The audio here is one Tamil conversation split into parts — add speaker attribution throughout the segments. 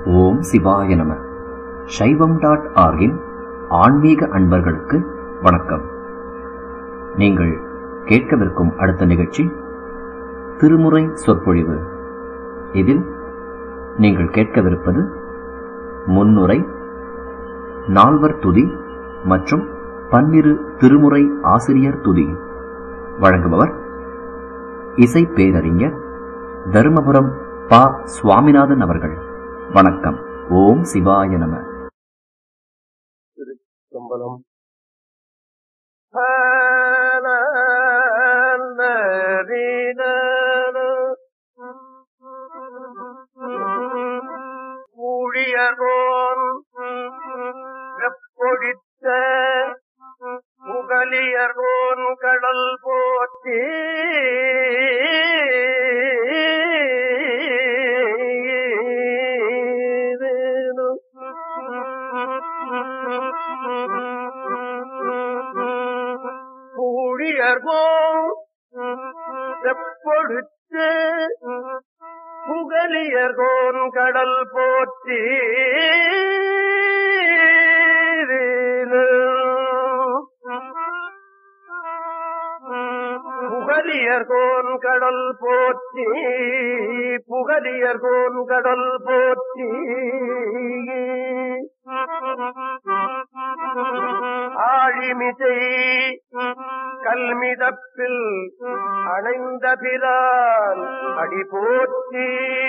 Speaker 1: ஓம் சிவாய நம சைவம் டாட் ஆர்கின் ஆன்மீக அன்பர்களுக்கு வணக்கம் நீங்கள் கேட்கவிருக்கும் அடுத்த நிகழ்ச்சி திருமுறை சொற்பொழிவு இதில் நீங்கள் கேட்கவிருப்பது முன்னுரை நால்வர் துதி மற்றும் பன்னிரு திருமுறை ஆசிரியர் துதி வழங்குபவர் இசை பேரறிஞர் தருமபுரம் பா சுவாமிநாதன் அவர்கள் வணக்கம் ஓம் சிவாய நம
Speaker 2: திருச்சம்பலம் ஊழியர்கோன் வெப்பொழித்த முகலியர்கோன் கடல் போற்றி ஊழியர்கோன் வெப்பொழித்து புகலியர்கோன் கடல் போற்றி புகலியர்கோன் கடல் போற்றி புகலியர்கோன் கடல் போற்றி ஆழிமிசை கல்மிதப்பில் அணைந்த பிரான் அடி போற்றி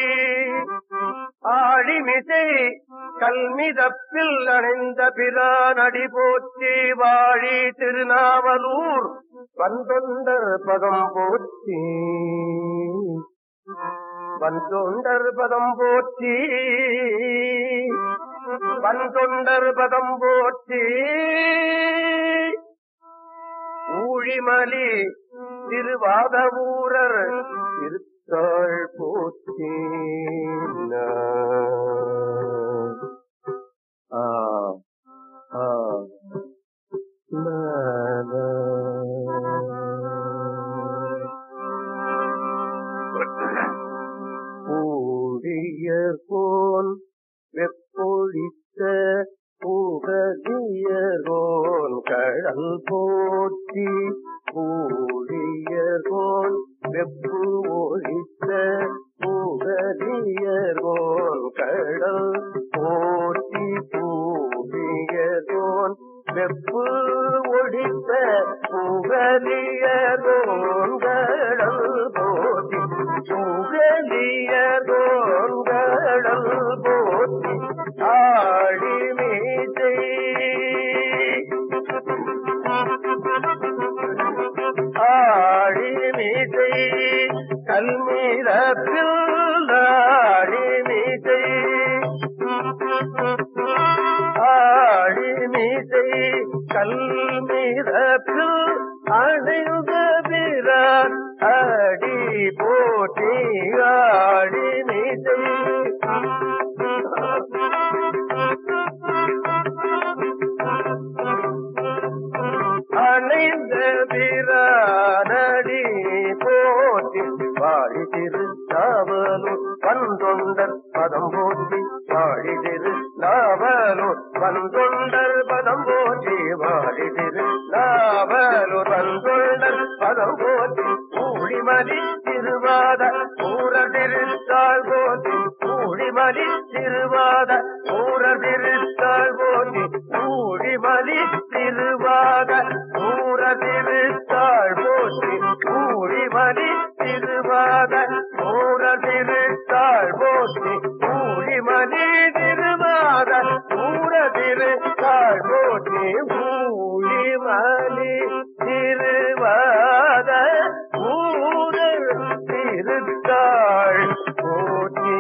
Speaker 2: ஆழிமிசை கல்மிதப்பில் அணைந்த பிரான் அடி போற்றி வாழி திருநாவலூர் வந்தொண்டர் பதம் போற்றி வந்தொண்டர் பதம் போற்றி வந்தொண்டர் பதம் போற்றி ஊழிமலி திருவாதவூரர் திருத்தாள் போற்றி ஆ ஆ ஊழியர்கோன் வெப்பொழித்த பூகதியர்கோன் கடல் போற்றி ஊழியர்கோன் வெப்பு ஒழித்த பூகதியர்கோன் கடல் போற்றி பூழியர்கோன் வெப்பு ஒழித்த புகலியர்கோன் கடல் போற்றி புகலியர்கோன் கடல் போற்றி ஆடி மீசை ஆடி மீசை கல்மீரத்தில் ஆடி மீசை ஆடி மீசை கல்மீரத்தில் அணைந்த பிறான் அடி போட்டி ஆடி மீசை அணைந்த பிரானடி போற்றி வாழி திரு நாவலூர் வந்தொண்டர் பதம் போற்றி வாழி திரு நாவலூர் வந்தொண்டர் பதம் போற்றி வாழி திரு நாவலூர் வந்தொண்டர் பதம் போற்றி ஊழிமலி திருவாத ஊர திருத்தாள் போற்றி ஊழிமலி திருவாத ஊர திருத்தாள் போற்றி ஊழிமலி திருவாத ஊர திருத்தாள் போற்றி ஊழிமலி திருவாத ஊர திருத்தாள் போற்றி ஊழிமலி திருவாத ஊர திருத்தாள் போற்றி ஊழிமலி திருவாத ஊர திருத்தாள் போற்றி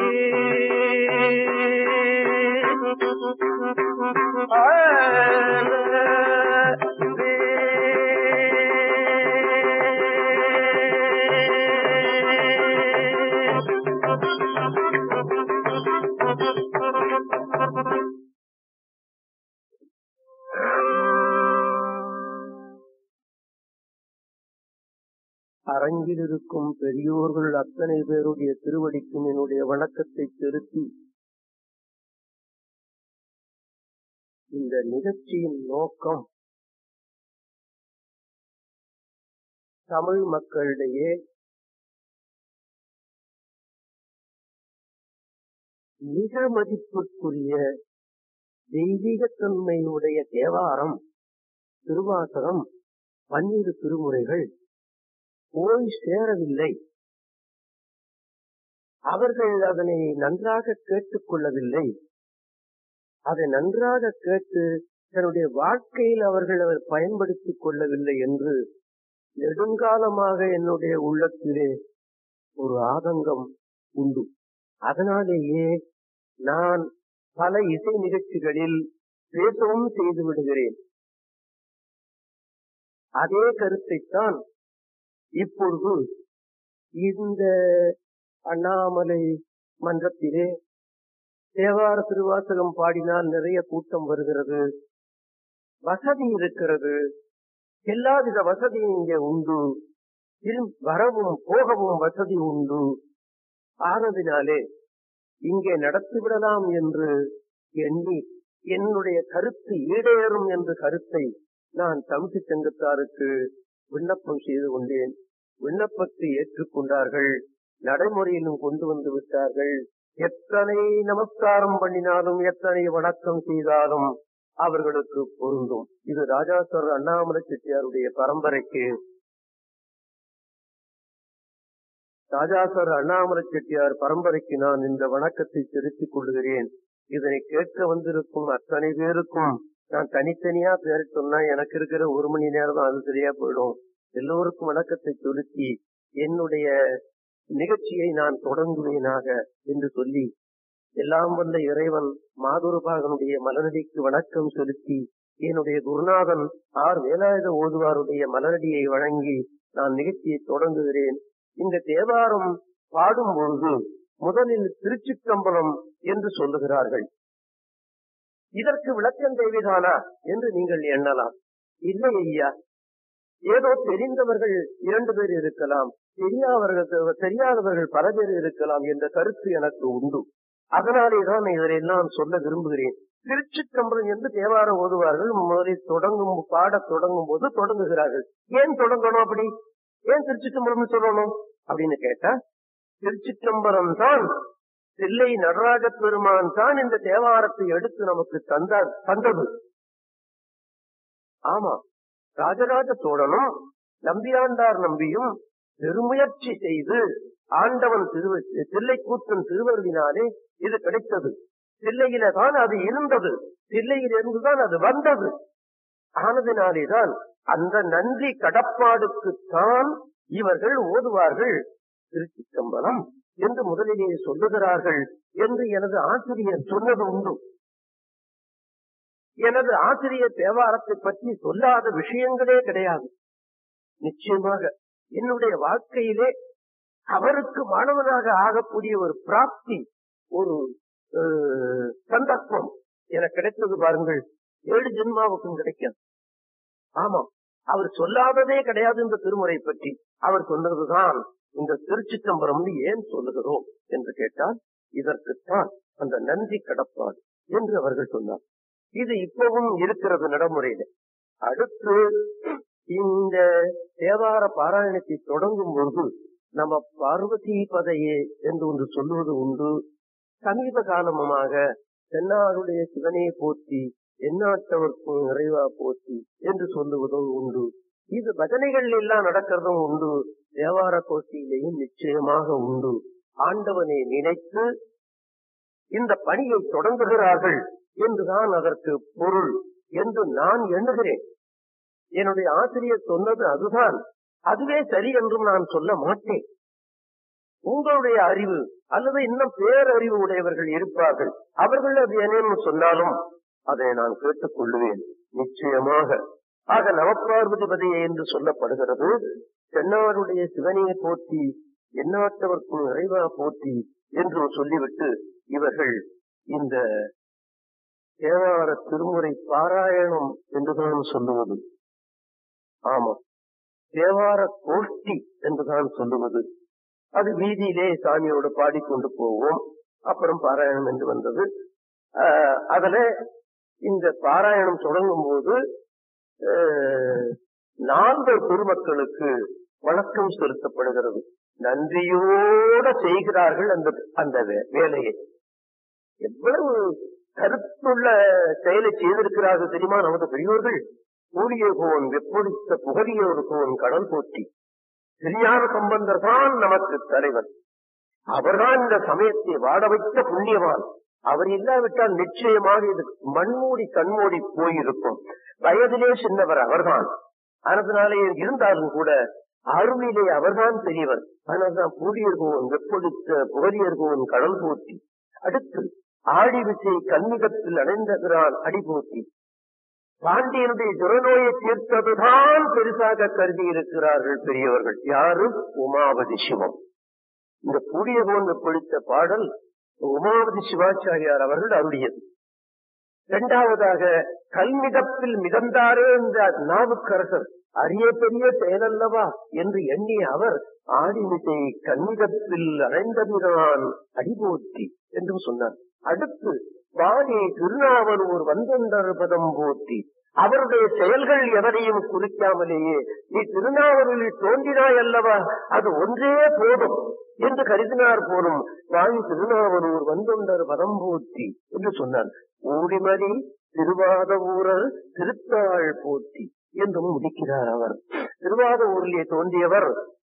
Speaker 2: அரங்கில் இருக்கும் பெரியோர்கள் அத்தனை பேருடைய திருவடிக்கும் என்னுடைய வணக்கத்தை செலுத்தி இந்த நிகழ்ச்சியின் நோக்கம் தமிழ் மக்களிடையே மிக மதிப்புக்குரிய தெய்வீகத்தன்மையுடைய தேவாரம் திருவாசகம் பன்னிரு திருமுறைகள் போய் சேரவில்லை அவர்கள் அதனை நன்றாக கேட்டுக் கொள்ளவில்லை அதை நன்றாக கேட்டு தன்னுடைய வாழ்க்கையில் அவர்கள் அவர் பயன்படுத்திக் கொள்ளவில்லை என்று நெடுங்காலமாக என்னுடைய உள்ளத்திலே ஒரு ஆதங்கம் உண்டு அதனாலேயே நான் பல இசை நிகழ்ச்சிகளில் பேசவும் செய்து விடுகிறேன் அதே கருத்தைத்தான் இப்பொழுது இந்த அண்ணாமலை மன்றத்திலே தேவார திருவாசகம் பாடினால் நிறைய கூட்டம் வருகிறது வசதி இருக்கிறது எல்லாவித வசதியும் இங்கே உண்டு திரும்- வரவும் போகவும் வசதி உண்டு ஆனதினாலே இங்கே நடத்திவிடலாம் என்று எண்ணி என்னுடைய கருத்து ஈடேறும் என்ற கருத்தை நான் தமிழ்ச்சி சங்கத்தாருக்கு விண்ணப்பம் செய்து கொண்டேன் விண்ணப்பத்தை ஏற்றுக்கொண்டார்கள் நடைமுறையிலும் கொண்டு வந்து விட்டார்கள் எத்தனை நமஸ்காரம் பண்ணினாலும் எத்தனை வணக்கம் செய்தாலும் அவர்களுக்கு பொருந்தும் இது ராஜாசர் அண்ணாமலை செட்டியாருடைய பரம்பரைக்கு ராஜாசர் அண்ணாமலை செட்டியார் பரம்பரைக்கு நான் இந்த வணக்கத்தை செலுத்திக் கொள்கிறேன் இதனை கேட்க வந்திருக்கும் அத்தனை பேருக்கும் நான் தனித்தனியா பேரை சொன்னா எனக்கு இருக்கிற ஒரு மணி நேரம் தான் அது சரியா போயிடும் எல்லோருக்கும் வணக்கத்தை செலுத்தி என்னுடைய நிகழ்ச்சியை நான் தொடங்குவேனாக என்று சொல்லி எல்லாம் வந்த இறைவன் மாதுருபாகனுடைய மலரடிக்கு வணக்கம் செலுத்தி என்னுடைய குருநாதன் ஆர் வேலாயுத ஓதுவாருடைய மலரடியை வழங்கி நான் நிகழ்ச்சியை தொடங்குகிறேன் இந்த தேவாரம் பாடும் பொழுது முதலில் திருச்சிற்றம்பலம் என்று சொல்லுகிறார்கள் இதற்கு விளக்கம் தேவைதானா என்று நீங்கள் எண்ணலாம் இல்லை ஐயா ஏதோ தெரிந்தவர்கள் இரண்டு பேர் இருக்கலாம் தெரியாதவர்கள் தெரியாதவர்கள் பல பேர் இருக்கலாம் என்ற கருத்து எனக்கு உண்டு அதனாலே தான் இதெல்லாம் சொல்ல விரும்புகிறேன் திருச்சிற்றம்பலம் என்று தேவாரம் ஓதுவார்கள் முதலில் தொடங்கும் பாடத் தொடங்கும் போது தொடங்குகிறார்கள் ஏன் தொடங்கணும் அப்படி ஏன் திருச்சிற்றம்பலம் சொல்லணும் அப்படின்னு கேட்டா திருச்சிற்றம்பலம் தான் தில்லை நடராஜ பெருமான் தான் இந்த தேவாரத்தை எடுத்து நமக்கு தந்தார் தந்தது ஆமா ராஜராஜ சோழனும் நம்பியாண்டார் நம்பியும் பெருமுயற்சி செய்து ஆண்டவன் திரு தில்லைக்கூத்தன் திருவருளினாலே இது கிடைத்தது தில்லையில தான் அது இருந்தது தில்லையிலிருந்துதான் அது வந்தது ஆனதினாலேதான் அந்த நன்றி கடப்பாடுக்குத்தான் இவர்கள் ஓதுவார்கள் திருச்சிற்றம்பலம் என்று முதலிலே சொல்லுகிறார்கள் என்று எனது ஆசிரியர் சொன்னது உண்டு எனது ஆசிரியர் தேவாரத்தை பற்றி சொல்லாத விஷயங்களே கிடையாது நிச்சயமாக என்னுடைய வாழ்க்கையிலே அவருக்கு மாணவனாக ஆகக்கூடிய ஒரு பிராப்தி ஒரு அஹ், சந்தர்ப்பம் எனக்கு கிடைத்தது பாருங்கள் ஏழு ஜென்மாவுக்கும் கிடைக்காது ஆமாம் அவர் சொல்லாததே கிடையாது இந்த திருமுறை பற்றி அவர் சொன்னதுதான் இந்த திருச்சிற்றம்பரம் ஏன் சொல்லுகிறோம் என்று கேட்டால் இதற்குத்தான் அந்த நன்றி கடப்பாடு என்று அவர்கள் சொன்னார் இது இப்பவும் இருக்கிறது நடைமுறையில அடுத்து இந்த தேவார பாராயணத்தை தொடங்கும் பொழுது நம்ம பார்வதி பதையே என்று ஒன்று சொல்லுவது உண்டு சமீப காலமாக தென்னாருடைய சிவனே போற்றி எந்நாட்டவர்க்கும் நிறைவா போற்றி என்று சொல்லுவதும் உண்டு இது பஜனைகள் எல்லாம் நடக்கிறதும் உண்டு தேவார கோஷ்டியிலேயும் நிச்சயமாக உண்டு ஆண்டவனை நினைத்து இந்த பணியை தொடங்குகிறார்கள் என்றுதான் அதற்கு பொருள் என்று நான் எண்ணுகிறேன் என்னுடைய ஆசிரியர் சொன்னது அதுதான் அதுவே சரி என்றும் நான் சொல்ல மாட்டேன் உங்களுடைய அறிவு அல்லது இன்னும் பேரறிவு உடையவர்கள் இருப்பார்கள் அவர்கள் அது என்னன்னு சொன்னாலும் அதை நான் கேட்டுக் கொள்ளுவேன் நிச்சயமாக ஆக நவபார்வதிபதியே என்று சொல்லப்படுகிறது தென்னாருடைய சிவனையை போற்றி எந்நாட்டவர்க்கும் நிறைவா போற்றி என்று சொல்லிவிட்டு இவர்கள் இந்த தேவார திருமுறை பாராயணம் என்றுதான் சொல்லுவது ஆமா தேவார கோஷ்டி என்றுதான் சொல்லுவது அது வீதியிலே சாமியோடு பாடிக்கொண்டு போவோம் அப்புறம் பாராயணம் என்று வந்தது ஆஹ் அதுல இந்த பாராயணம் தொடங்கும் போது நால்வர் பெருமக்களுக்கு வணக்கம் செலுத்தப்படுகிறது நன்றியோட செய்கிறார்கள் அந்த அந்த வே- வேலையை எவ்வளவு கருத்துள்ள செயலை செய்திருக்கிறார்கள் தெரியுமா நமது பெரியோர்கள் கூடிய கோன் வெப்பொழித்த புகழியோர் கோன் கடல் போற்றி திருஞான சம்பந்தர் தான் நமக்கு தலைவன் அவர்தான் இந்த சமயத்தை வாட வைத்த புண்ணியவான் அவர் இல்லாவிட்டால் நிச்சயமாக இது மண்மூடி கண்மூடி போயிருக்கும் வயதிலே சின்னவர் அவர்தான் அதனாலே இருந்தாலும் கூட அருளிலே அவர்தான் பெரியவர் அதனால்தான் பூடியர்கோவன் வெப்பொழித்த புகழியர்கோவன் கடல் போற்றி அடுத்து ஆடி விசை கன்னிகத்தில் அடைந்தகிறான் அடி போற்றி பாண்டியனுடைய துரநோயை தீர்த்ததுதான் பெருசாக கருதி இருக்கிறார்கள் பெரியவர்கள் யாரு உமாவதி சிவம் இந்த பூடியகோன் வெப்பொழித்த பாடல் உமாவதி சிவாச்சாரியார் அவர்கள் அருளியது இரண்டாவதாக கல்மிதப்பில் மிதந்தாரே இந்த நாவுக்கரசர் அரிய பெரிய செயலல்லவா என்று எண்ணிய அவர் ஆடிமிசை கன்னிதப்பில் அடைந்ததுதான் அடிபோற்றி என்று சொன்னார் அடுத்து வாணி திருநாவலூர் வந்தொண்டர் பதம் போற்றி அவருடைய செயல்கள் எவரையும் குறிக்காமலேயே நீ திருநாவலூரில் தோன்றினாய் அல்லவா அது ஒன்றே போதும் என்று கருதினார் போலும் வாணி திருநாவலூர் வந்தொண்டர் பதம் போற்றி என்று சொன்னார் ஊடிமதி திருவாத ஊரர் திருத்தாள் போற்றி என்றும் முடிக்கிறார் அவர் திருவாத ஊரிலே தோன்றியவர்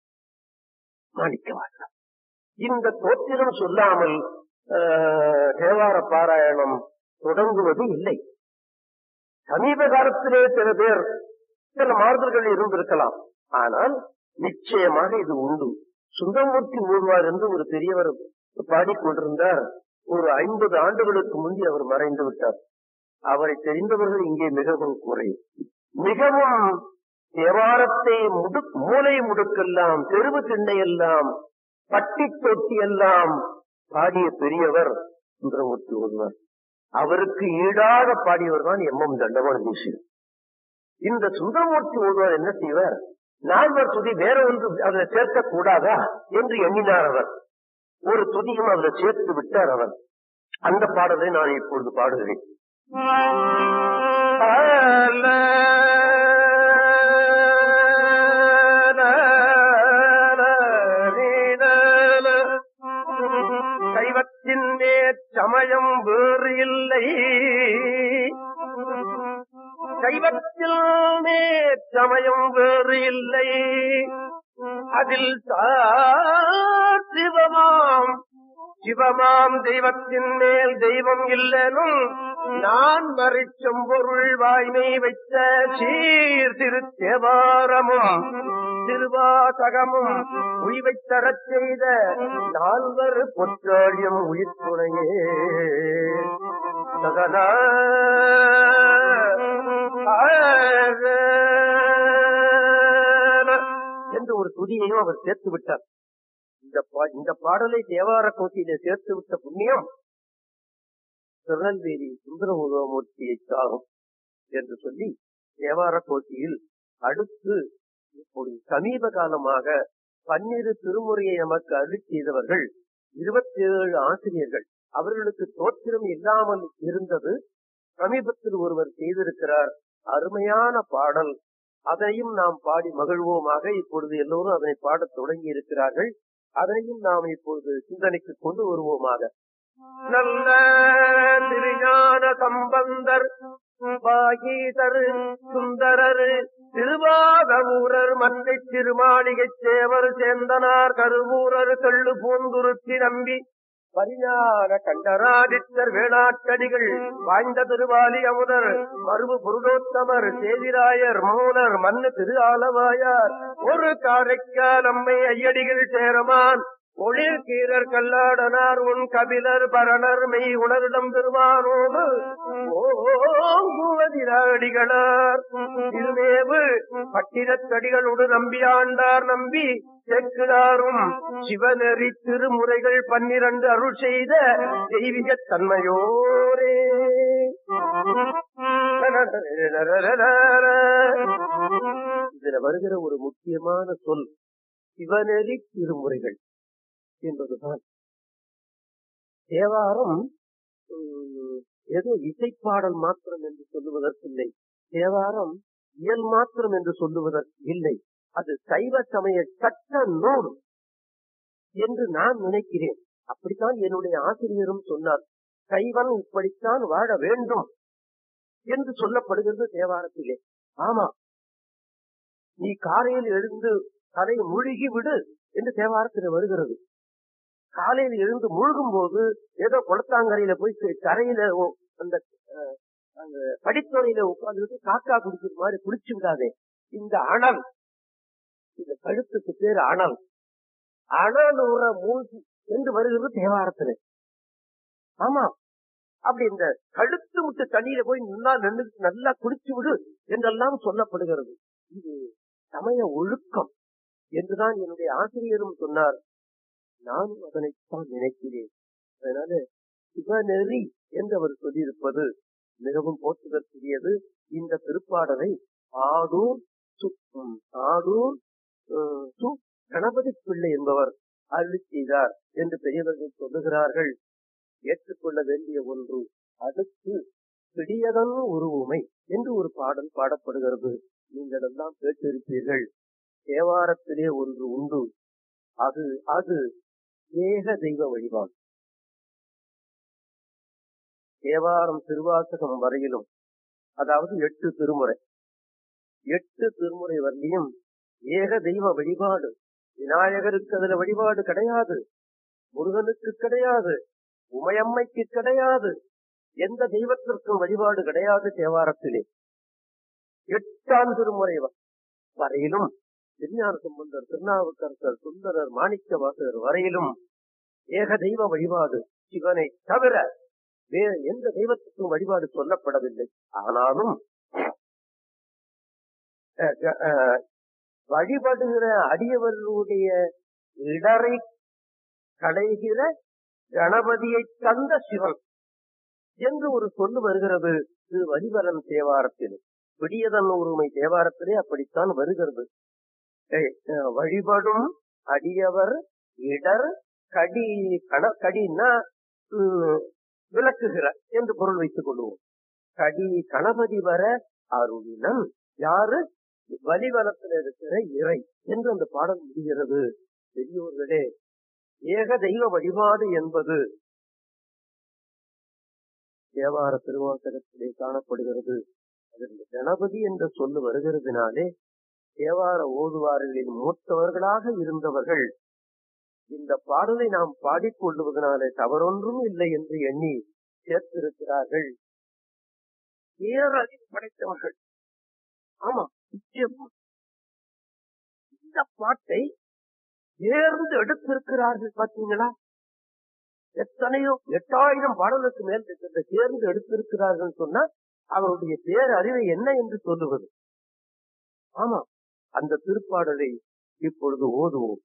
Speaker 2: மாணிக்கவாசர் இந்த தோற்றிலும் சொல்லாமல் ஆஹ், தேவார பாராயணம் தொடங்குவது இல்லை சமீப காலத்திலே சில பேர் சில மாறுதல்கள் இருந்திருக்கலாம் ஆனால் நிச்சயமாக இது உண்டு சுந்தரமூர்த்தி மூழ்வார் என்று ஒரு பெரியவர் பாடிக்கொண்டிருந்தார் ஒரு ஐம்பது ஆண்டுகளுக்கு முந்தி அவர் மறைந்து விட்டார் அவரை தெரிந்தவர்கள் இங்கே மிகவும் குறை மிகவும் தேவாரத்தை முடு மூளை முடுக்கெல்லாம் தெருவு திண்ணையெல்லாம் பட்டி தொட்டி எல்லாம் பாடிய பெரியவர் சுந்தரமூர்த்தி ஒருவர் அவருக்கு ஈடாக பாடியவர் தான் எம் எம் தண்டவாள தேசியர் இந்த சுந்தரமூர்த்தி ஒருவர் என்ன செய்வார் நால்வர் துதி வேற ஒன்று அதில் சேர்க்க கூடாதா என்று எண்ணினார் அவர் ஒரு துதியும் அதில் சேர்த்து விட்டார் அவர் அந்த பாடலை நான் இப்பொழுது பாடுகிறேன் சைவத்தின் சமயம் வேறு இல்லை சைவத்தில் சமயம் வேறு இல்லை அதில் சார் சிவமாம் சிவமாம் தெய்வத்தின் மேல் தெய்வம் இல்லனும் நான் மறிச்சும் பொருள் வாய்மை வைத்த சீர் திருத்தேவாரமும் திருவாசகமும் உய்வைத் தரச் செய்த நால்வர் பொற்றாழியம் உயிர் துணையே சகனா என்று ஒரு துதியையும் அவர் சேர்த்து விட்டார் இந்த பா- இந்த பாடலை தேவார கோட்டியிலே சேர்த்து விட்ட புண்ணியம் திருநெல்வேலி சுந்தரமுகமூர்த்தியை சாகும் என்று சொல்லி தேவார கோட்டியில் அடுத்து இப்பொழுது சமீப காலமாக பன்னிரு திருமுறையை நமக்கு அருள் செய்தவர்கள் இருபத்தி ஏழு ஆசிரியர்கள் அவர்களுக்கு தோற்றம் இல்லாமல் இருந்தது சமீபத்தில் ஒருவர் செய்திருக்கிறார் அருமையான பாடல் அதையும் நாம் பாடி மகிழ்வோமாக இப்பொழுது எல்லோரும் அதனை பாடத் தொடங்கி இருக்கிறார்கள் அதனையும் நாம் இப்பொழுது சிந்தனைக்கு கொண்டு வருவோமாக நல்ல திருஞான சம்பந்தர் பாகீதர் சுந்தரர் திருவாதூரர் மன்னை திருமாளிகை சேவர் சேந்தனார் கருவூரர் கள்ளு பூந்துருத்தி நம்பி பரிஞான கண்டராதித்தர் வேளாட்டடிகள் வாய்ந்த திருவாலி அமுதர் மருவு புருடோத்தமர் சேதிராயர் மூலர் மண்ணு திரு ஆலவாயார் ஒரு காரைக்கால் அம்மை ஐயடிகள் சேரமான் ஒளிர் கீரர் கல்லாடனார் உன் கபிலர் பரணர் மெய் உணரிடம் பெருமானோடு ஓங்குவதிராடிகளார் திருமேவு பட்டினத்தடிகளோடு நம்பி ஆண்டார் நம்பி செக்குடாரும் சிவநெறி திருமுறைகள் பன்னிரண்டு அருள் செய்த தெய்வீக தன்மையோரே இதுல வருகிற ஒரு முக்கியமான சொல் சிவநெறி திருமுறைகள் என்பதுதான் தேவாரம் உம், ஏதோ இசைப்பாடல் மாத்திரம் என்று சொல்லுவதற்கில்லை தேவாரம் இயல் மாத்திரம் என்று சொல்லுவதற்கு இல்லை அது சைவ சமய சட்ட நூல் என்று நான் நினைக்கிறேன் அப்படித்தான் என்னுடைய ஆசிரியரும் சொன்னார் சைவன் இப்படித்தான் வாழ வேண்டும் என்று சொல்லப்படுகிறது தேவாரத்திலே ஆமா நீ காலையில் எழுந்து தலை முழுகி விடு என்று தேவாரத்தில் வருகிறது காலையில் எழுந்து முழுகும் போது ஏதோ குளத்தாங்கரையில போய் க- கரையில ஒ- அந்த அஹ், அந்த படித்துறையில உட்கார்ந்துட்டு காக்கா குடிக்கிற மாதிரி குடிச்சு விடாதே இந்த அனல் இந்த கழுத்துக்கு பேர் அனல் அனல் உற மூழ்கி என்று வருகிறது தேவாரத்துல ஆமா அப்படி இந்த கழுத்து முட்டு தண்ணியில போய் நல்லா நின்று நல்லா குடிச்சு விடு என்றெல்லாம் சொல்லப்படுகிறது இது சமய ஒழுக்கம் என்றுதான் என்னுடைய ஆசிரியரும் சொன்னார் நானும் அதனைத்தான் நினைக்கிறேன் அதனால சிவநெறி என்று அவர் சொல்லியிருப்பது மிகவும் போற்றுதற்குரியது இந்த திருப்பாடலை ஆடூர் சு- ம், ஆடூர் அஹ், சு கணபதி பிள்ளை என்பவர் அருளி செய்தார் என்று பெரியவர்கள் சொல்லுகிறார்கள் ஏற்றுக்கொள்ள வேண்டிய ஒன்று அடுத்து பிடியதன் உருவுமை என்று ஒரு பாடல் பாடப்படுகிறது நீங்கள் எல்லாம் கேட்டிருப்பீர்கள் தேவாரத்திலே ஒன்று உண்டு அது அது ஏக தெய்வ வழிபாடு தேவாரம் திருவாசகம் வரையிலும் அதாவது எட்டு திருமுறை எட்டு திருமுறை வரலையும் ஏக தெய்வ வழிபாடு விநாயகருக்கு அதுல வழிபாடு கிடையாது முருகனுக்கு கிடையாது உமையம்மைக்கு கிடையாது எந்த தெய்வத்திற்கும் வழிபாடு கிடையாது தேவாரத்திலே எட்டாம் திருமுறை வ- வரையிலும் திருஞான சம்பந்தர் திருநாவுக்கரசர் சுந்தரர் மாணிக்க வாசகர் வரையிலும் ஏக தெய்வ வழிபாடு சிவனை தவிர வேறு எந்த தெய்வத்துக்கும் வழிபாடு சொல்லப்படவில்லை ஆனாலும் அஹ், அஹ், வழிபடுகிற அடியவர்களுடைய இடரை களைகிற கணபதியை தந்த சிவன் என்று ஒரு சொல்லு வருகிறது இது வரிவரன் தேவாரத்தில் விடியதன் உரிமை தேவாரத்திலே அப்படித்தான் வருகிறது ஏய், அஹ், வழிபடும் அடியவர் இடர் கடி கண கடின்னா ம், விளக்குகிற என்று பொருள் வைத்துக் கொள்வோம் கடி கணபதி வர அருளினன் யாரு வலிவலத்தில் இருக்கிற இறை என்று அந்த பாடல் முடிகிறது பெரியோர்களே ஏக தெய்வ வழிபாடு என்பது தேவார திருவாசகத்திலே காணப்படுகிறது அதில் கணபதி என்ற சொல்லு வருகிறதுனாலே தேவார ஓதுவார்களின் மூத்தவர்களாக இருந்தவர்கள் இந்த பாடலை நாம் பாடிக்கொள்வதனாலே தவறொன்றும் இல்லை என்று எண்ணி சேர்த்திருக்கிறார்கள் பேரறிவு படைத்தவர்கள் ஆமா நிச்சயமா இந்த பாட்டை தேர்ந்து எடுத்திருக்கிறார்கள் பாத்தீங்களா எத்தனையோ எட்டாயிரம் பாடலுக்கு மேல் இருக்கிறத தேர்ந்து எடுத்திருக்கிறார்கள் சொன்னா அவருடைய பேரறிவை என்ன என்று சொல்லுவது ஆமா அந்த திருப்பாடலை இப்பொழுது ஓதுவோம்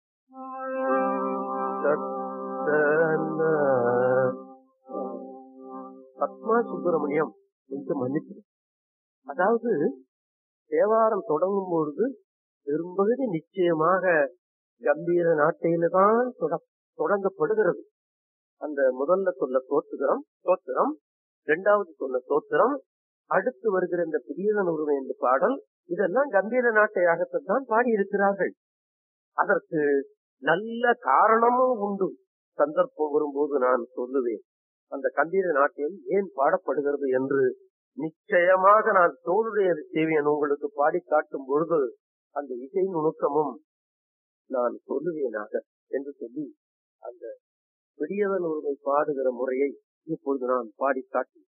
Speaker 2: பத்மா சுப்பிரமணியம் என்று மன்னிச்சு அதாவது தேவாரம் தொடங்கும் பொழுது பெரும்பகுதி நிச்சயமாக கம்பீர நாட்டையில தான் தொட- தொடங்கப்படுகிறது அந்த முதல்ல சொல்ல தோத்துகிறோம் தோத்திரம் இரண்டாவது சொல்ல தோத்திரம் அடுத்து வருகிற இந்த பிரியதன் உரிமை என்ற பாடல் இதெல்லாம் கம்பீர நாட்டையாகத்தான் தான் பாடியிருக்கிறார்கள் அதற்கு நல்ல காரணமும் உண்டு சந்தர்ப்பம் வரும்போது நான் சொல்லுவேன் அந்த கம்பீர நாட்டியம் ஏன் பாடப்படுகிறது என்று நிச்சயமாக நான் தோளுடைய சேவியன் உங்களுக்கு பாடி காட்டும் பொழுது அந்த இசை நுணுக்கமும் நான் சொல்லுவேனாக என்று சொல்லி அந்த பிடியவன் ஒருமை பாடுகிற முறையை இப்பொழுது நான் பாடி காட்டி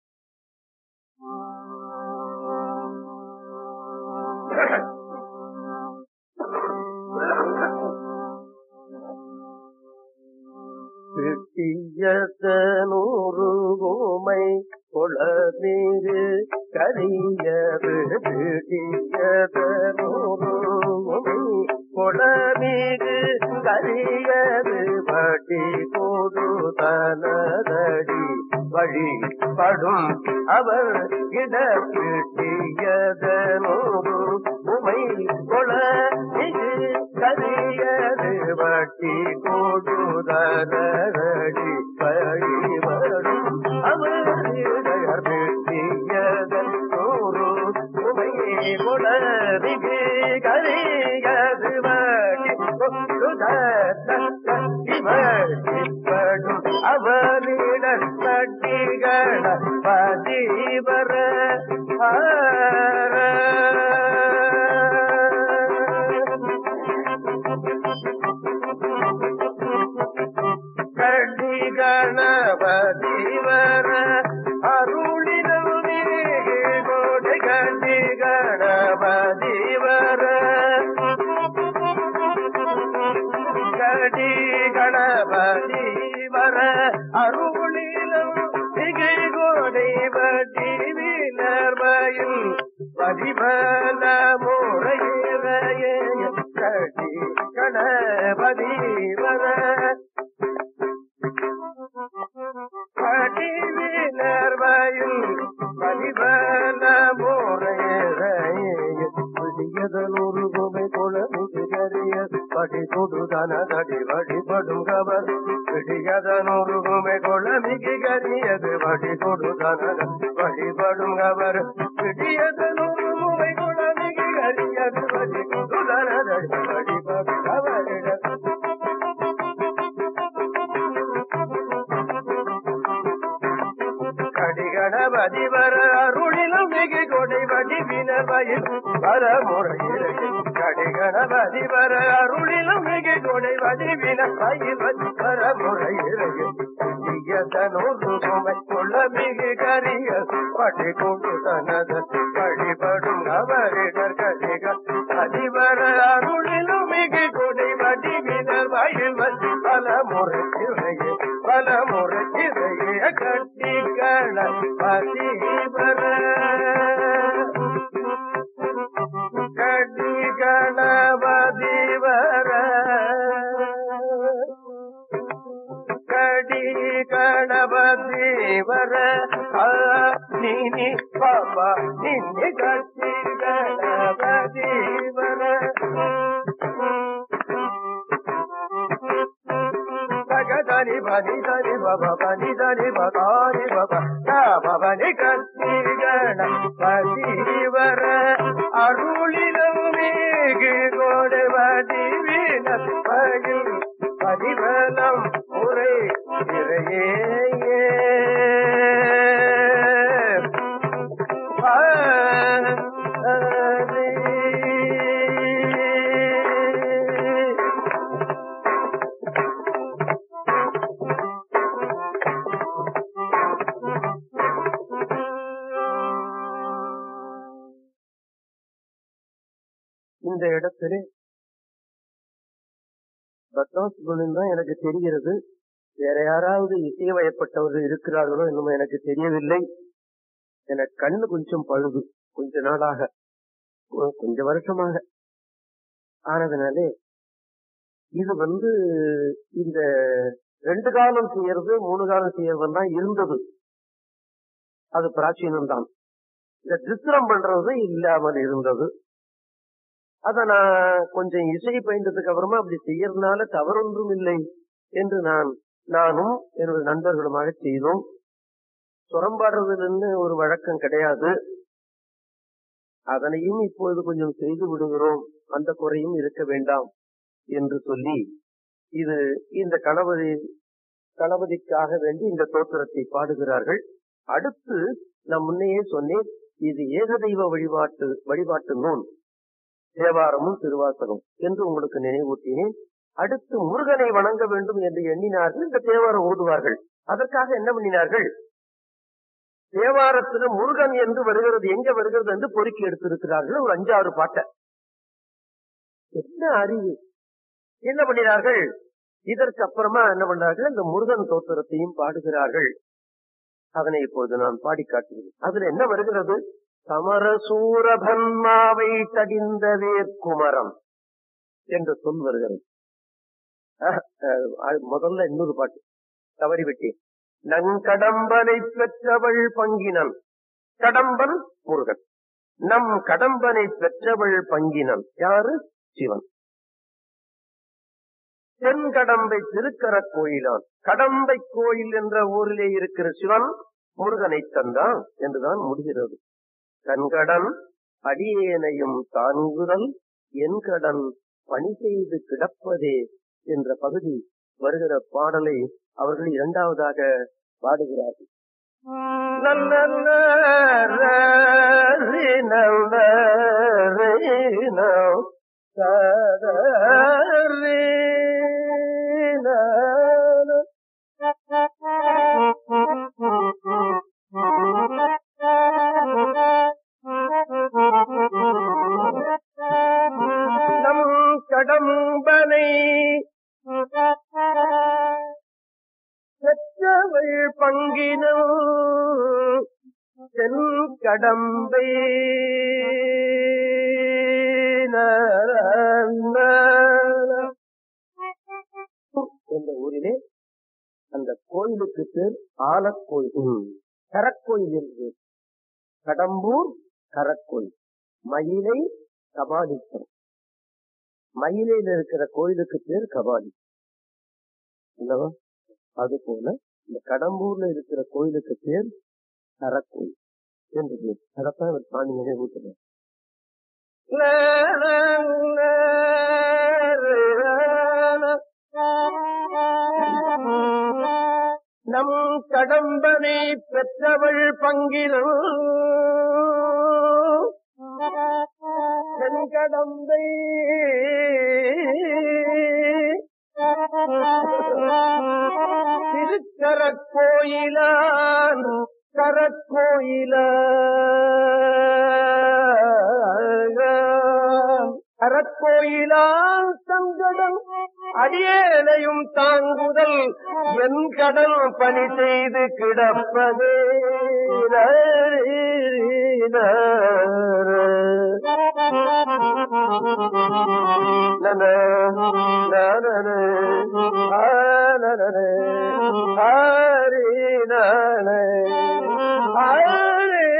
Speaker 2: பிடியதனூறு கோமை கொளநீரு கரியது பிடியதனூறு கோமை கொளநீரு கரியது வடி போது தனதடி வழி படும் அவர் இட பிடியதனூறு உமை கொள மிகு கரியது வட்டி கொடுதரடி பழி வரும் அவர் இட அவனிட கட்டிகள பதிவர கட்டி கணபதிவர அருளினமே கோடை கட்டி கணபதிவர கடி கணபதி வர அருளிலும் திகை கோடை வடி வீணர்மையில் பதிபல முறையிறையே கடி கணபதி வர கடி வீணர்மையில் பதிபல முறையிறையே புதியதனூறு பொமை குழந்தை கரிய படி கொடுதன தடி வழிபடும் கவர் பிடியதனூறு பொமை குழமிக்கு கரியது வடி கொடுதன வழிபடும் கவர் பிடியதனூறு பொமை குழமிக்கு கரியது வடி கொடுதன தடி வழிபடும் கவரிடம் கடிகணபதி வர அருளிலும் மிகு கொடை வடி வினவயில் வர முறையிலே கடிகணபதி வர அருளிலும் மிகு கொடை வடி வினவயில் வர முறையிலே தனூறு சுமை கொள்ள மிகு கரிய படி கொண்டு தனது வழிபடும் அவரிடர் கடிகள் அதிபர அருளிலும் மிகு கொடை வடி வினவயில் பல முறையிலே பல முறையிலே கட்டிகள பதிவர கட்டிகள பதிவர கடி கணபதி வர நீ பாபா நின்னி கட்டி கணபதி வர దని బని దని బబ బని దని బని బబ బని కత్తి గణ பதிவர அருளிலும் மேகு கோடவதி வீண பகில் பதிவலம் முறை இறையே இந்த இடத்திலே பத்மாசுபன் தான் எனக்கு தெரிகிறது வேற யாராவது இசைவயப்பட்டவர்கள் இருக்கிறார்களோ என்னமோ எனக்கு தெரியவில்லை எனக்கு கண்ணு கொஞ்சம் பழுது கொஞ்ச நாளாக கொ- கொஞ்ச வருஷமாக ஆனதுனாலே இது வந்து இந்த ரெண்டு காலம் செய்யறது மூணு காலம் செய்யறதெல்லாம் இருந்தது அது பிராச்சீனம் தான் இந்த சித்திரம் பண்றது இல்லாமல் இருந்தது அத நான் கொஞ்சம் இசை பயின்றதுக்கு அப்புறமா அப்படி செய்யறதுனால தவறொன்றும் இல்லை என்று நான் நானும் என்னுடைய நண்பர்களுமாக செய்தோம் சுரம்பாடுறதுன்னு ஒரு வழக்கம் கிடையாது அதனையும் இப்பொழுது கொஞ்சம் செய்து விடுகிறோம் அந்த குறையும் இருக்க வேண்டாம் என்று சொல்லி இது இந்த கணபதி கணபதிக்காக வேண்டி இந்த தோத்திரத்தை பாடுகிறார்கள் அடுத்து நான் முன்னையே சொன்னேன் இது ஏகதெய்வ வழிபாட்டு வழிபாட்டு நூல் தேவாரமும் திருவாசகம் என்று உங்களுக்கு நினைவூட்டினேன் அடுத்து முருகனை வணங்க வேண்டும் என்று எண்ணினார்கள் இந்த தேவாரம் ஓதுவார்கள் அதற்காக என்ன பண்ணினார்கள் தேவாரத்தில் முருகன் என்று வருகிறது எங்க வருகிறது என்று பொறுக்கி எடுத்திருக்கிறார்கள் ஒரு அஞ்சாறு பாட்டை என்ன அறிவு என்ன பண்ணினார்கள் இதற்கு அப்புறமா என்ன பண்ணார்கள் இந்த முருகன் தோத்திரத்தையும் பாடுகிறார்கள் அதனை இப்பொழுது நான் பாடி காட்டுகிறேன் அதுல என்ன வருகிறது சமரசூரபன்மாவை தடிந்த வேர்க்குமரம் என்று சொல் வருகிறது அஹ், அஹ், முதல்ல இன்னொரு பாட்டு தவறிவிட்டேன் நங்கடம்பனை பெற்றவள் பங்கினன் கடம்பன் முருகன் நம் கடம்பனை பெற்றவள் பங்கினன் யாரு சிவன் தென்கடம்பை திருக்கர கோயிலான் கடம்பை கோயில் என்ற ஊரிலே இருக்கிற சிவன் முருகனை தந்தான் என்றுதான் முடிகிறது கண்கடன் அடியேனையும் தாங்குதல் என் கடன் பணி செய்து கிடப்பதே என்ற பகுதி வருகிற பாடலை அவர்கள் இரண்டாவதாக பாடுகிறார்கள் நம் கடம்பனை பெற்றவள் பங்கினம் தென் கடம்பை என்ற ஊரிலே அந்த கோயிலுக்கு பேர் ஆலக்கோயில் கரக்கோயில் என்று கடம்பூர் கரக்கோயில் மயிலை கபாலீஸ்வரம் மயிலையில் இருக்கிற கோயிலுக்கு பேர் கபாலி அல்லவா அது போல இந்த கடம்பூர்ல இருக்கிற கோயிலுக்கு பேர் கரக்கோயில் என்று பேர் அதைத்தான் இவர் சாமி நினைவூட்டுறார் நம் கடம்பனை பெற்றவள் பங்கிலும் கடம்பை திருக்கரக்கோயிலான் கரக்கோயில கரக்கோயிலான் சங்கடம் அடியேனையும் தாங்குதல் என் கடன் பணி செய்து கிடப்பதே நன நன ஆனன ஹரி நன ஹரி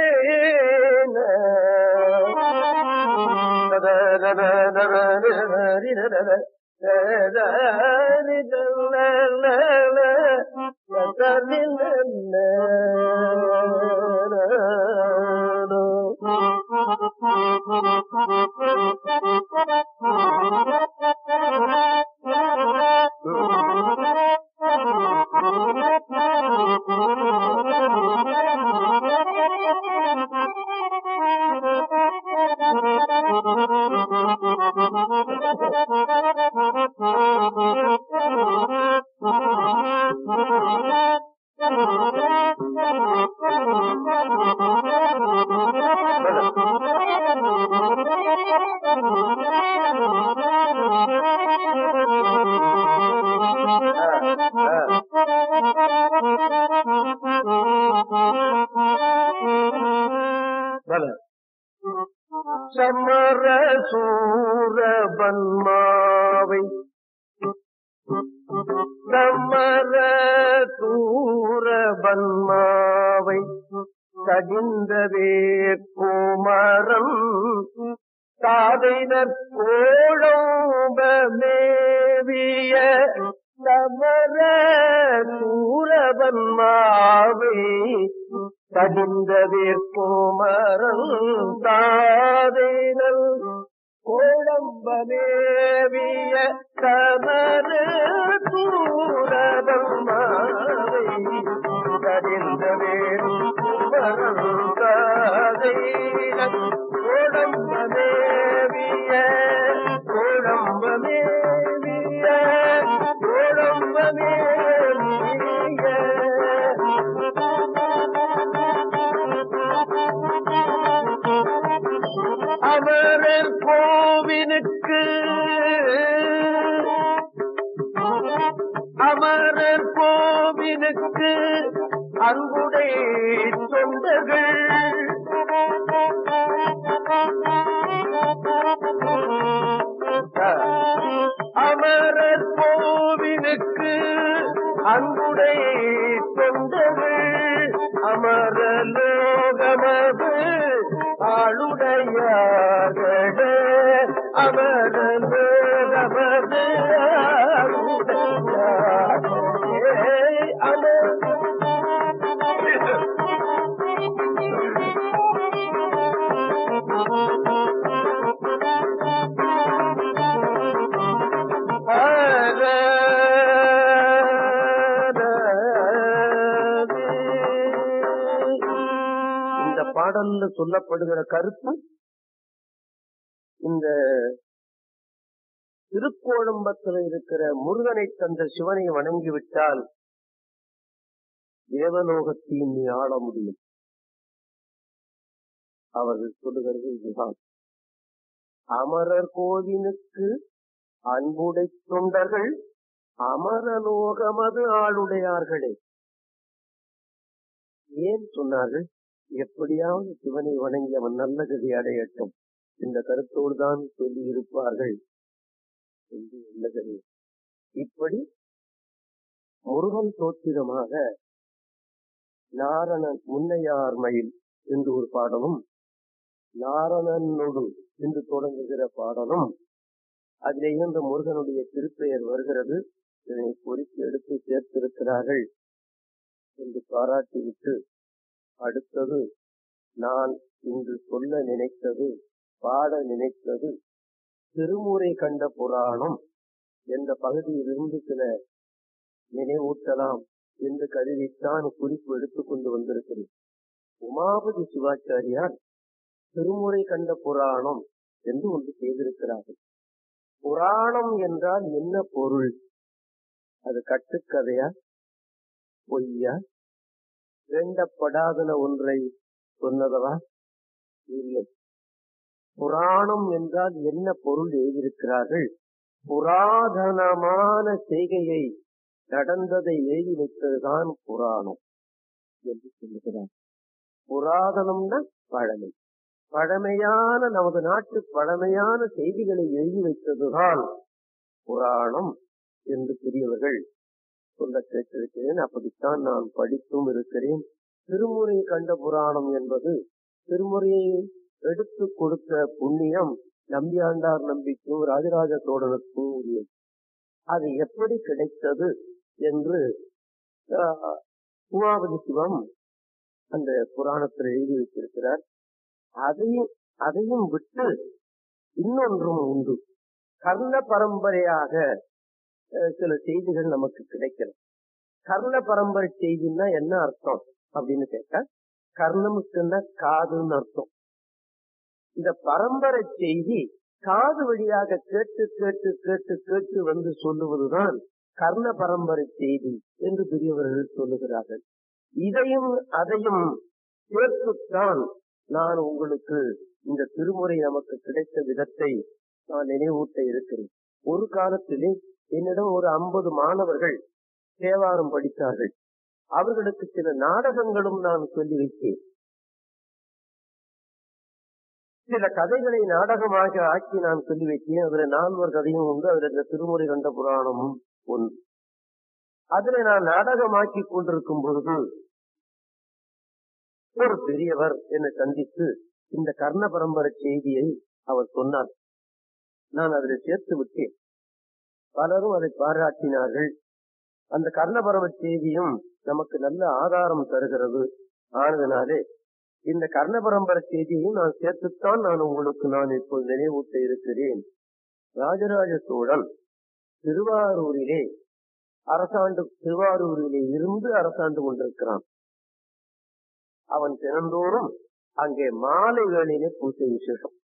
Speaker 2: சமர சூரபன்மாவை சமர சூரபன்மாவை கடிந்தவே குமரம் தாதைனர் கோழம்பமேவிய சமர சூரபன்மாவை கடிந்தவேற் குமரம் தாதைனர் கோழம்பமேவிய சமர சூரபன்மாவை கடிந்தவேற் குமரம் தாதைனர் கோடம்பமேவிய கோடம்பமேவிய கோடம்பமேவிய அமரர் கோவிலுக்கு அமரர் கோவிலுக்கு அன்புடை தொண்டர்கள் அமரர் கோவிலுக்கு அன்புடை தொண்டர்கள் அமரலோகமது ஆளுடையார்களே அமரலோகமது ஆளுடையார்களே அமர் பாடல்ல சொல்லப்படுகிற கருத்து இந்த திருக்கோழம்பத்தில் இருக்கிற முருகனை தந்த சிவனை வணங்கிவிட்டால் தேவலோகத்தையும் நீ ஆள முடியும் அவர்கள் சொல்லுகிறது இதுதான் அமரர் கோவிலுக்கு அன்புடை தொண்டர்கள் அமரலோகமது ஆளுடையார்களே ஏன் சொன்னார்கள் எப்படியாவது சிவனை வணங்கி அவன் நல்ல கதி அடையட்டும் இந்த கருத்தோடு தான் சொல்லி இருப்பார்கள் என்று எண்ணுகிறது இப்படி முருகன் தோத்திரமாக நாரணன் முன்னையார் மயில் என்று ஒரு பாடலும் நாரணனொடு என்று தொடங்குகிற பாடலும் அதிலே இந்த முருகனுடைய திருப்பெயர் வருகிறது இதனை குறித்து எடுத்து சேர்த்திருக்கிறார்கள் என்று பாராட்டிவிட்டு அடுத்தது நான் இன்று சொல்ல நினைத்தது பாட நினைத்தது திருமுறை கண்ட புராணம் என்ற பகுதியிலிருந்து சில நினைவூட்டலாம் என்று கருதித்தான் குறிப்பு எடுத்துக் கொண்டு வந்திருக்கிறேன் உமாபதி சிவாச்சாரியார் திருமுறை கண்ட புராணம் என்று ஒன்று செய்திருக்கிறார்கள் புராணம் என்றால் என்ன பொருள் அது கட்டுக்கதையா பொய்யா வேண்டப்படாதன ஒன்றை சொன்னதவா இல்லை புராணம் என்றால் என்ன பொருள் எழுதியிருக்கிறார்கள் புராதனமான செய்கையை நடந்ததை எழுதி வைத்ததுதான் புராணம் என்று சொல்லுகிறார் புராதனம்னா பழமை பழமையான நமது நாட்டு பழமையான செய்திகளை எழுதி வைத்ததுதான் புராணம் என்று பெரியவர்கள் சொல்ல கேட்டிருக்கிறேன் அப்படித்தான் நான் படித்தும் இருக்கிறேன் திருமுறை கண்ட புராணம் என்பது திருமுறையை எடுத்து கொடுத்த புண்ணியம் நம்பியாண்டார் நம்பிக்கும் ராஜராஜ சோழனுக்கும் உரியது அது எப்படி கிடைத்தது என்று உமாபதி சிவம் அந்த புராணத்தில் எழுதி வைத்திருக்கிறார் அதையும் அதையும் விட்டு இன்னொன்றும் உண்டு கர்ண பரம்பரையாக சில செய்திகள் நமக்கு கிடைக்கிறது கர்ண பரம்பரை செய்தின்னா என்ன அர்த்தம் அப்படின்னு கேட்டா கர்ணமுக்குன்னா காதுன்னு அர்த்தம் இந்த பரம்பரை செய்தி காது வழியாக கேட்டு கேட்டு கேட்டு கேட்டு வந்து சொல்லுவதுதான் கர்ண பரம்பரை செய்தி என்று பெரியவர்கள் சொல்லுகிறார்கள் இதையும் அதையும் சேர்த்துத்தான் நான் உங்களுக்கு இந்த திருமுறை நமக்கு கிடைத்த விதத்தை நான் நினைவூட்ட இருக்கிறேன் ஒரு காலத்திலே என்னிடம் ஒரு ஐம்பது மாணவர்கள் தேவாரம் படித்தார்கள் அவர்களுக்கு சில நாடகங்களும் நான் சொல்லி வைத்தேன் சில கதைகளை நாடகமாக ஆக்கி நான் சொல்லி வைத்தேன் அதுல நால்வர் கதையும் உண்டு அதுல இந்த திருமுறை கண்ட புராணமும் ஒன்று அதுல நான் நாடகமாக்கி கொண்டிருக்கும் பொழுது ஒரு பெரியவர் என்னை சந்தித்து இந்த கர்ண பரம்பரை செய்தியை அவர் சொன்னார் நான் அதில் சேர்த்து விட்டேன் பலரும் அதை பாராட்டினார்கள் அந்த கர்ண பரம்பரை செய்தியும் நமக்கு நல்ல ஆதாரம் தருகிறது ஆனதுனாலே இந்த கர்ண பரம்பரை செய்தியையும் நான் சேர்த்துத்தான் நான் உங்களுக்கு நான் இப்போது நினைவூட்ட இருக்கிறேன் ராஜராஜ சோழன் திருவாரூரிலே அரசாண்டு திருவாரூரிலே இருந்து அரசாண்டு கொண்டிருக்கிறான் அவன் தினந்தோறும் அங்கே மாலை வேளையிலே பூஜை விசேஷம்